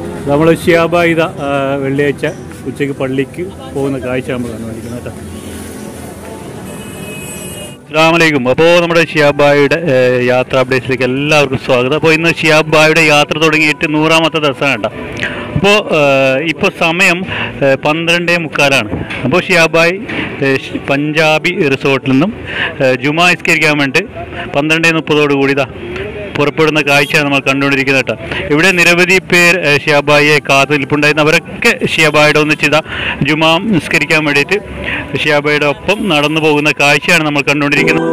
നമ്മൾ ഷിയാബായിത വെള്ളിയാഴ്ച ഉച്ചയ്ക്ക് പള്ളിക്ക് പോകുന്ന കാഴ്ച നമ്മൾ കണ്ടുപിടിക്കുന്നത് കേട്ടോ അസ്സാമലൈക്കും അപ്പോൾ നമ്മുടെ ഷിയാബായുടെ ഏഹ്, യാത്രാ അപ്ഡേറ്റ്സിലേക്ക് എല്ലാവർക്കും സ്വാഗതം അപ്പോൾ ഇന്ന് ഷിയാബായുടെ യാത്ര തുടങ്ങിയിട്ട് നൂറാമത്തെ ദിവസമാണ് കേട്ടോ അപ്പോൾ ഇപ്പോൾ സമയം ഏഹ്, പന്ത്രണ്ടേ മുക്കാലാണ് അപ്പോൾ ഷിയാബായ് ഏഹ്, ഷ്- പഞ്ചാബി റിസോർട്ടിൽ നിന്നും ഏഹ്, ജുമാ നിസ്കരിക്കാൻ വേണ്ടി പന്ത്രണ്ടേ മുപ്പതോട് കൂടി ഇതാ പുറപ്പെടുന്ന കാഴ്ചയാണ് നമ്മൾ കണ്ടുകൊണ്ടിരിക്കുന്നത് കേട്ടോ ഇവിടെ നിരവധി പേർ ഏഹ്, ഷിയാബായിയെ കാത്തു നിൽപ്പുണ്ടായിരുന്നു അവരൊക്കെ ഷിയാബായുടെ ഒന്നിച്ചിത ജുമാ നിസ്കരിക്കാൻ വേണ്ടിയിട്ട് ഷിയാബായുടെ ഒപ്പം നടന്നു പോകുന്ന കാഴ്ചയാണ് നമ്മൾ കണ്ടുകൊണ്ടിരിക്കുന്നത്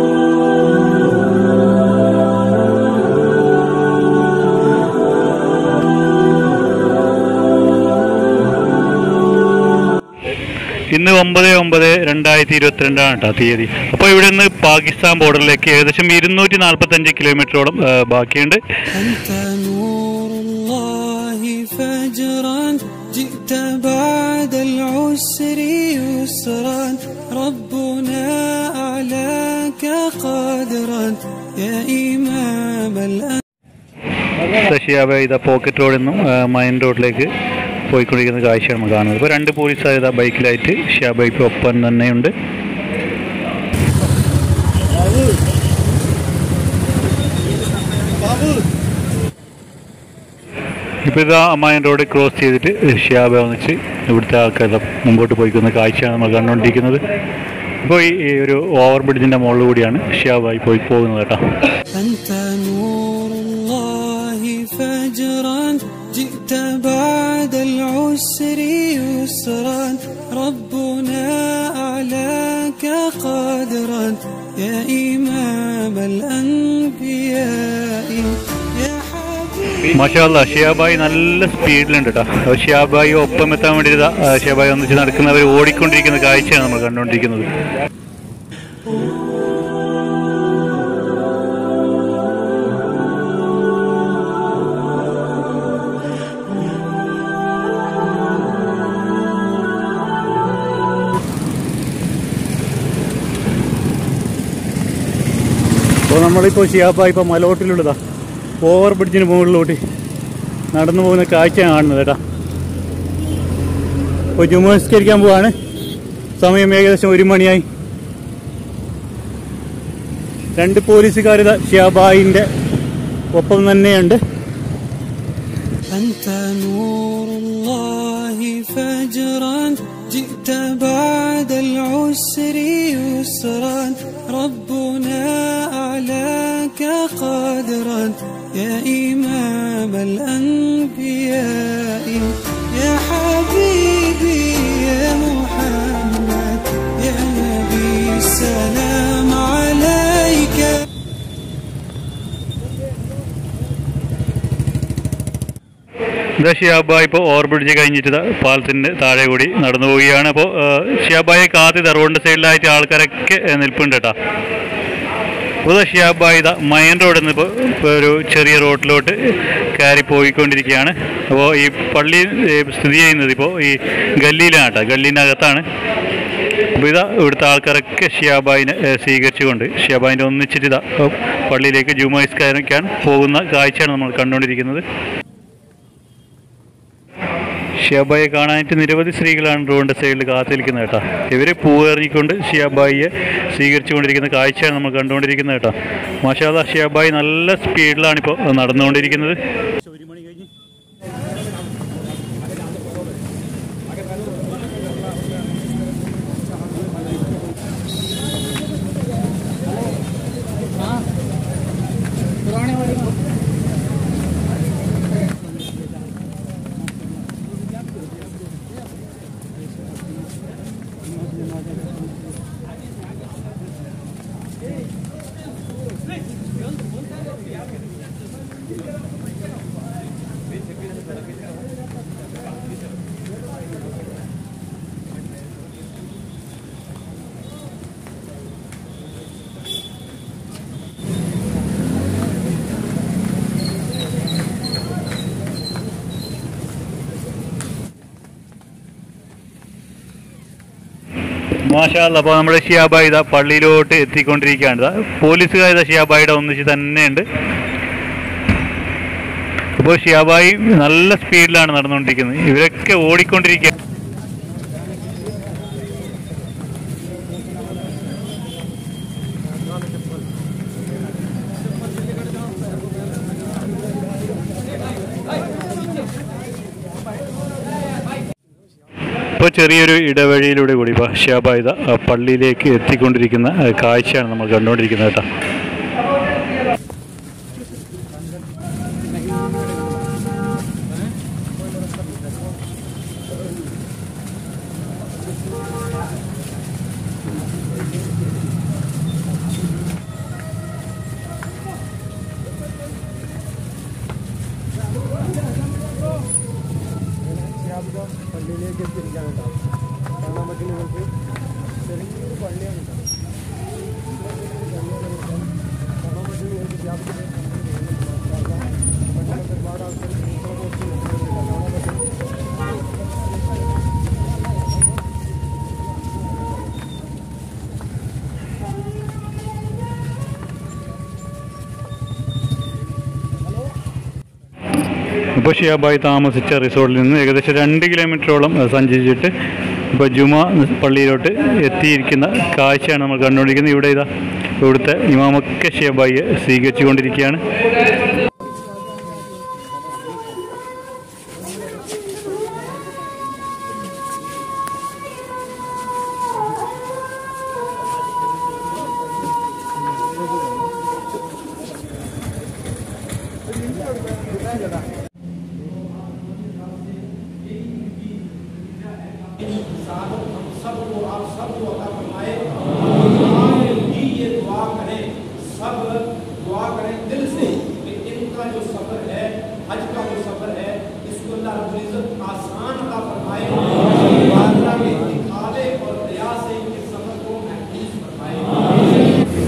ഇന്ന് ഒമ്പത് ഒമ്പത് രണ്ടായിരത്തി ഇരുപത്തിരണ്ടാണ് കേട്ടോ തീയതി അപ്പോൾ ഇവിടെ നിന്ന് പാകിസ്ഥാൻ ബോർഡറിലേക്ക് ഏകദേശം ഇരുന്നൂറ്റി നാൽപ്പത്തഞ്ച് കിലോമീറ്ററോളം ആ, ബാക്കിയുണ്ട് أنت نور الله فجرا جئت بعد العسر يسرا ربنا أعلاك قدرا يا إمام الأنبياء ശശിയാബ ഇതാ പോക്കറ്റ് റോഡിൽ നിന്നും ആ, മൈൻ റോഡിലേക്ക് പോയിക്കൊണ്ടിരിക്കുന്ന കാഴ്ചയാണ് നമ്മൾ കാണുന്നത് ഇപ്പോൾ രണ്ട് പോലീസുകാർ ഇതാ ബൈക്കിലായിട്ട് ഷിയാബൈക്ക് ഒപ്പം തന്നെയുണ്ട് ഇപ്പോൾ ഇതാ മൈൻ റോഡ് ക്രോസ് ചെയ്തിട്ട് ഷിയാബ വന്നിച്ച് ഇവിടുത്തെ ആൾക്കാർ ഇതാ മുമ്പോട്ട് പോയിക്കുന്ന കാഴ്ചയാണ് നമ്മൾ കണ്ടുകൊണ്ടിരിക്കുന്നത് ഇപ്പോൾ ഈ ഈ ഒരു ഓവർ ബ്രിഡ്ജിൻ്റെ മുകളിൽ കൂടിയാണ് ഷിയാബായി പോയി പോകുന്നത് കേട്ടോ أنت نور الله فجرا جئت بعد العسر يسرا ربنا أعلاك قدرا يا إمام الأنبياء يا حبيب മാഷാല്ല ഷിയാബായി നല്ല സ്പീഡിലുണ്ട് കേട്ടോ അപ്പോൾ ഷിയാബായി ഒപ്പം എത്താൻ വേണ്ടി ഇതാ, ആ, ഷിയാബായി ഒന്നിച്ച് നടക്കുന്നവർ ഓടിക്കൊണ്ടിരിക്കുന്ന കാഴ്ചയാണ് നമ്മൾ കണ്ടുകൊണ്ടിരിക്കുന്നത് അപ്പോൾ നമ്മളിപ്പോൾ ഷിയാബായി ഇപ്പോൾ മലോട്ടിലുള്ളതാ ഓവർ ബ്രിഡ്ജിന് മുകളിലോട്ട് നടന്നു പോകുന്ന കാഴ്ചയാണ് കാണുന്നത് കേട്ടോ ഇപ്പോൾ ജുമസ്കരിക്കാൻ പോവാണ് സമയം ഏകദേശം ഒരു മണിയായി രണ്ട് പോലീസുകാർ ഷിയാബായിൻ്റെ ഒപ്പം തന്നെയുണ്ട് أنت نور الله فجرا جئت بعد العسر يسرا ربنا أعلاك قدرا يا إمام الأنبياء يا حبيبي يا محمد يا نبي السلام عليك ഇതാ ഷിയാബായ് ഇപ്പോൾ ഓവർ ബ്രിഡ്ജ് കഴിഞ്ഞിട്ട് ഇതാ പാലത്തിൻ്റെ താഴെ കൂടി നടന്നു പോവുകയാണ് അപ്പോൾ ഷിയാബായെ കാത്തി റോഡിൻ്റെ സൈഡിലായിട്ട് ആൾക്കാരൊക്കെ ഏ, നിൽപ്പുണ്ട് കേട്ടോ അപ്പോൾ ഇതാ ഷിയാബായ് ഇതാ മൈൻ റോഡിൽ നിന്ന് ഇപ്പോൾ ഇപ്പോൾ ഒരു ചെറിയ റോഡിലോട്ട് കയറി പോയിക്കൊണ്ടിരിക്കുകയാണ് അപ്പോൾ ഈ പള്ളി ഏ, സ്ഥിതി ചെയ്യുന്നത് ഇപ്പോൾ ഈ ഗല്ലിയിലാണ് കേട്ടോ ഗല്ലീൻ്റെ അകത്താണ് അപ്പോൾ ഇതാ ഇവിടുത്തെ ആൾക്കാരൊക്കെ ഷിയാബായിനെ ഏ, സ്വീകരിച്ചുകൊണ്ട് ഷിയാബായിൻ്റെ ഒന്നിച്ചിട്ട് ഇതാ ഏ, പള്ളിയിലേക്ക് ജുമായിസ്കാരിക്കാൻ പോകുന്ന കാഴ്ചയാണ് നമ്മൾ കണ്ടുകൊണ്ടിരിക്കുന്നത് ഷിയാബായിയെ കാണാനായിട്ട് നിരവധി സ്ത്രീകളാണ് റോഡിൻ്റെ സൈഡിൽ കാത്തിരിക്കുന്നത് കേട്ടോ ഇവർ പൂവെറിഞ്ഞിക്കൊണ്ട് ഷിയാബായിയെ സ്വീകരിച്ചുകൊണ്ടിരിക്കുന്ന കാഴ്ചയാണ് നമ്മൾ കണ്ടുകൊണ്ടിരിക്കുന്നത് കേട്ടോ മാഷാദ ഷിയാബായി നല്ല സ്പീഡിലാണ് ഇപ്പോൾ നടന്നുകൊണ്ടിരിക്കുന്നത് മാഷാല്ല അപ്പോൾ നമ്മുടെ ഷിയാബായി ഇതാ പള്ളിയിലോട്ട് എത്തിക്കൊണ്ടിരിക്കുകയാണ് ഇതാ പോലീസുകാർ ഇതാ ഷിയാബായിയുടെ ഒന്നിച്ച് തന്നെയുണ്ട് അപ്പോൾ അപ്പോൾ ഷിയാബായി നല്ല സ്പീഡിലാണ് നടന്നുകൊണ്ടിരിക്കുന്നത് ഇവരൊക്കെ ഓടിക്കൊണ്ടിരിക്കുക ഇപ്പോൾ ചെറിയൊരു ഇടവഴിയിലൂടെ കൂടി ഇപ്പോൾ ഷിയാബായിത ആ പള്ളിയിലേക്ക് എത്തിക്കൊണ്ടിരിക്കുന്ന ആ, കാഴ്ചയാണ് നമ്മൾ കണ്ടുകൊണ്ടിരിക്കുന്നത് കേട്ടോ പള്ളിയിലേക്ക് എത്തിയിരിക്കാണ് കേട്ടോ കാണാൻ പറ്റുന്ന നിങ്ങൾക്ക് ചെറിയൊരു പള്ളിയാണ് കേട്ടോ കാണാൻ പറ്റുന്ന നിങ്ങൾക്ക് വ്യാപകമായി ഒരുപാട് ആൾക്കാർ കാണാൻ പറ്റും ഇപ്പോൾ ഷിയാബായി താമസിച്ച റിസോർട്ടിൽ നിന്ന് ഏകദേശം രണ്ട് കിലോമീറ്ററോളം ആ, സഞ്ചരിച്ചിട്ട് ഇപ്പോൾ ജുമ പള്ളിയിലോട്ട് എത്തിയിരിക്കുന്ന കാഴ്ചയാണ് നമ്മൾ കണ്ടുകൊണ്ടിരിക്കുന്നത് ഇവിടെ ഇതാ ഇവിടുത്തെ ഇമാമൊക്കെ ഷിയാബായിയെ സ്വീകരിച്ചുകൊണ്ടിരിക്കുകയാണ് ये दुआ करें सब दुआ करें दिल से कि इनका जो सफर है हज का जो सफर है इसको अल्लाह रब्बुल इज्जत आसान का फरमाए और अल्लाह के दिखावे और दया से इनके सफर को महफूज फरमाए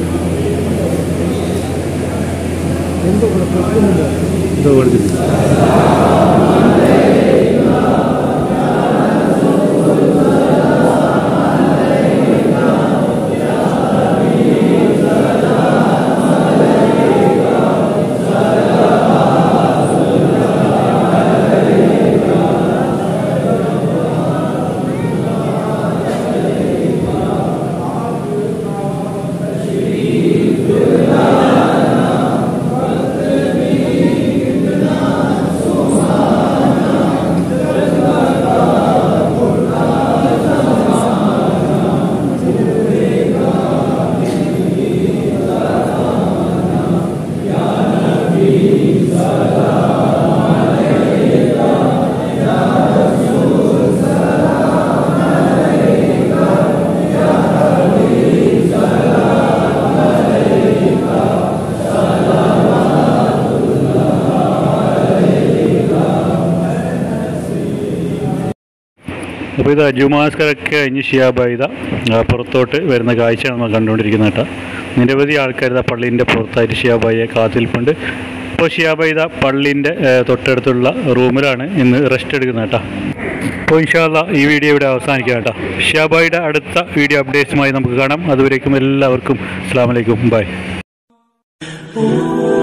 അപ്പോൾ ഇത് ജുമാസ്കരൊക്കെ കഴിഞ്ഞ് ഷിയാബായിത പുറത്തോട്ട് വരുന്ന കാഴ്ചയാണ് നമ്മൾ കണ്ടുകൊണ്ടിരിക്കുന്നത് കേട്ടോ നിരവധി ആൾക്കാർ ഇതാ പള്ളീൻ്റെ പുറത്തായിട്ട് ഷിയാബായിയെ കാത്തിരിപ്പുണ്ട് ഇപ്പോൾ ഷിയാബായിത പള്ളീൻ്റെ തൊട്ടടുത്തുള്ള റൂമിലാണ് ഇന്ന് റെസ്റ്റ് എടുക്കുന്നത് കേട്ടോ അപ്പോൾ ഇൻഷാല്ല ഈ വീഡിയോ ഇവിടെ അവസാനിക്കാം കേട്ടോ ഷിയാബായിയുടെ അടുത്ത വീഡിയോ അപ്ഡേറ്റ്സുമായി നമുക്ക് കാണാം അതുവരേക്കും എല്ലാവർക്കും അസ്സാം വലൈക്കും ബൈ Oh